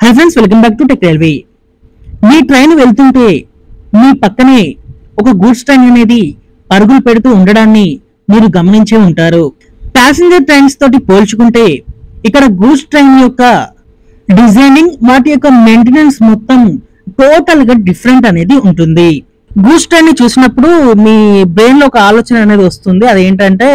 high friends welcome back to Tech Railway మీ train వెళ్తుంటే మీ పక్కనే ఒక గూడ్స్ ట్రైన్ అనేది పరుగులు పెడుతూ ఉండడాన్ని మీరు గమనించే ఉంటారు ప్యాసింజర్ ట్రైన్స్ తోటి పోల్చుకుంటే ఇక్కడ గూడ్స్ ట్రైన్ యొక్క డిజైనింగ్ వాటి యొక్క మెయింటెనెన్స్ మొత్తం టోటల్ గా డిఫరెంట్ అనేది ఉంటుంది గూడ్స్ ట్రైన్ ని చూసినప్పుడు మీ బ్రెయిన్ లో ఒక ఆలోచన అనేది వస్తుంది అదేంటంటే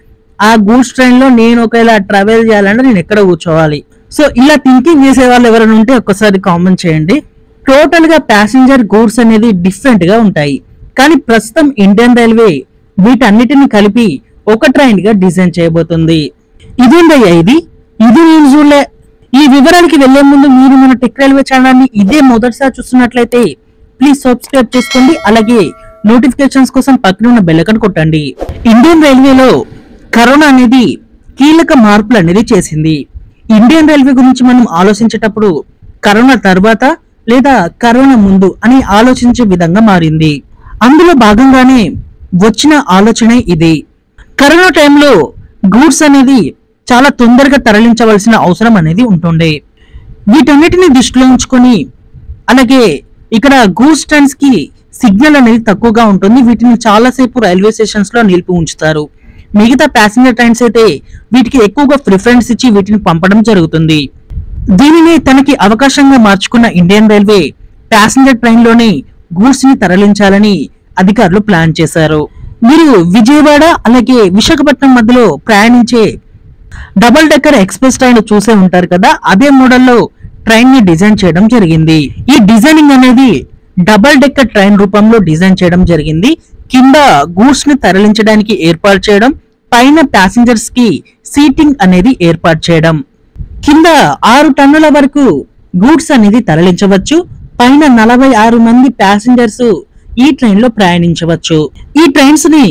ఆ గూడ్స్ ట్రైన్ లో నేను ఒకవేళ ట్రావెల్ చేయాలంటే నేను ఎక్కడ కూర్చోవాలి సో ఇలా థింకింగ్ చేసే వాళ్ళు ఎవరైనా ఉంటే ఒక్కసారి కామెంట్ చేయండి టోటల్ గా ప్యాసింజర్ గూడ్స్ అనేది డిఫరెంట్ గా ఉంటాయి కానీ ప్రస్తుతం ఇండియన్ రైల్వే వీటన్నిటిని కలిపి ఒక ట్రైన్ గా డిజైన్ చేయబోతుంది ఇదేందయ్యా ఇది ఇది నేను చూడలే ఈ వివరాలకి వెళ్లే ముందు మీరు మన టెక్ రైల్వే ఛానల్ ని ఇదే మొదటిసారి చూస్తున్నట్లయితే ప్లీజ్ సబ్స్క్రైబ్ చేసుకోండి అలాగే నోటిఫికేషన్స్ కోసం పక్కన ఉన్న బెల్ ఐకాన్ కొట్టండి ఇండియన్ రైల్వేలో కరోనా అనేది కీలక మార్పులు అనేది చేసింది ఇండియన్ రైల్వే గురించి మనం ఆలోచించేటప్పుడు కరోనా తర్వాత లేదా కరోనా ముందు అని ఆలోచించే విధంగా మారింది అందులో భాగంగానే వచ్చిన ఆలోచనే ఇది కరోనా టైంలో గూడ్స్ అనేది చాలా తొందరగా తరలించవలసిన అవసరం అనేది ఉంటుండే వీటన్నిటిని దృష్టిలో ఉంచుకొని అలాగే ఇక్కడ గూడ్స్ ట్రైన్స్ కి సిగ్నల్ అనేది తక్కువగా ఉంటుంది వీటిని చాలాసేపు రైల్వే స్టేషన్స్ లో నిలిపి ఉంచుతారు మిగతా ప్యాసింజర్ ట్రైన్స్ అయితే వీటికి ఎక్కువగా ప్రిఫరెన్స్ ఇచ్చి వీటిని పంపడం జరుగుతుంది దీనిని తనకి అవకాశంగా మార్చుకున్న ఇండియన్ రైల్వే ప్యాసింజర్ ట్రైన్ లోనే గూడ్స్ ని తరలించాలని అధికారులు ప్లాన్ చేశారు మీరు విజయవాడ అలాగే విశాఖపట్నం మధ్యలో ప్రయాణించే డబుల్ డెక్కర్ ఎక్స్ప్రెస్ ట్రైన్ చూసే ఉంటారు కదా అదే మోడల్లో ట్రైన్ ని డిజైన్ చేయడం జరిగింది ఈ డిజైనింగ్ అనేది డబుల్ డెక్కర్ ట్రైన్ రూపంలో డిజైన్ చేయడం జరిగింది కింద గూడ్స్ ని తరలించడానికి ఏర్పాటు చేయడం పైన ప్యాసింజర్స్ కి సీటింగ్ అనేది ఏర్పాటు చేయడం కింద ఆరు టన్నుల వరకు గూడ్స్ అనేది తరలించవచ్చు పైన నలభై ఆరు మంది ప్యాసింజర్స్ ఈ ట్రైన్ లో ప్రయాణించవచ్చు ఈ ట్రైన్స్ ని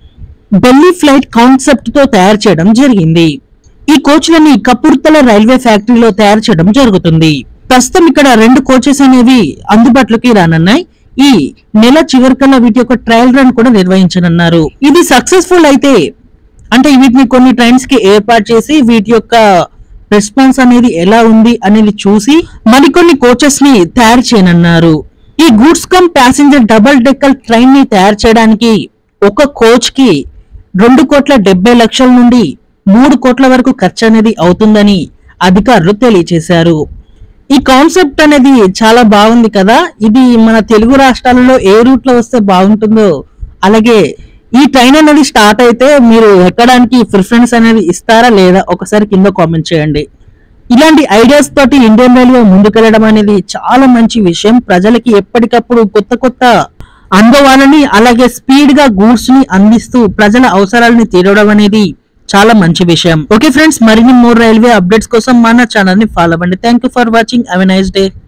బెల్లీ ఫ్లైట్ కాన్సెప్ట్ తో తయారు చేయడం జరిగింది ఈ కోచ్లని కపుర్తల రైల్వే ఫ్యాక్టరీలో తయారు చేయడం జరుగుతుంది ప్రస్తుతం ఇక్కడ రెండు కోచెస్ అనేవి అందుబాటులోకి రానున్నాయి ఈ నెల చివరికల్లా వీటి యొక్క ట్రయల్ రన్ కూడా నిర్వహించనున్నారు ఇది సక్సెస్ఫుల్ అయితే అంటే వీటిని కొన్ని ట్రైన్స్ కి ఏర్పాటు చేసి వీటి యొక్క రెస్పాన్స్ అనేది ఎలా ఉంది అనేది చూసి మరికొన్ని కోచెస్ ని తయారు చేయనున్నారు ఈ goods cum passenger double decker train ని తయారు చేయడానికి ఒక కోచ్ కి రెండు కోట్ల డెబ్బై లక్షల నుండి మూడు కోట్ల వరకు ఖర్చు అనేది అవుతుందని అధికారులు తెలియజేశారు ఈ కాన్సెప్ట్ అనేది చాలా బాగుంది కదా ఇది మన తెలుగు రాష్ట్రాలలో ఏ రూట్ లో వస్తే బాగుంటుందో అలాగే ఈ ట్రైన్ అనేది స్టార్ట్ అయితే మీరు ఎక్కడానికి ప్రిఫరెన్స్ అనేది ఇస్తారా లేదా ఒకసారి కింద కామెంట్ చేయండి ఇలాంటి ఐడియాస్ తోటి ఇండియన్ రైల్వే ముందుకెళ్లడం అనేది చాలా మంచి విషయం ప్రజలకి ఎప్పటికప్పుడు కొత్త కొత్త అనుభవాలని అలాగే స్పీడ్ గా గూడ్స్ ని అందిస్తూ ప్రజల అవసరాలని తీరడం అనేది చాలా మంచి విషయం ఓకే ఫ్రెండ్స్ మరిన్ని మోర్ రైల్వే అప్డేట్స్ కోసం మన ఛానల్ ని ఫాలో అవ్వండి thank you for watching have a nice day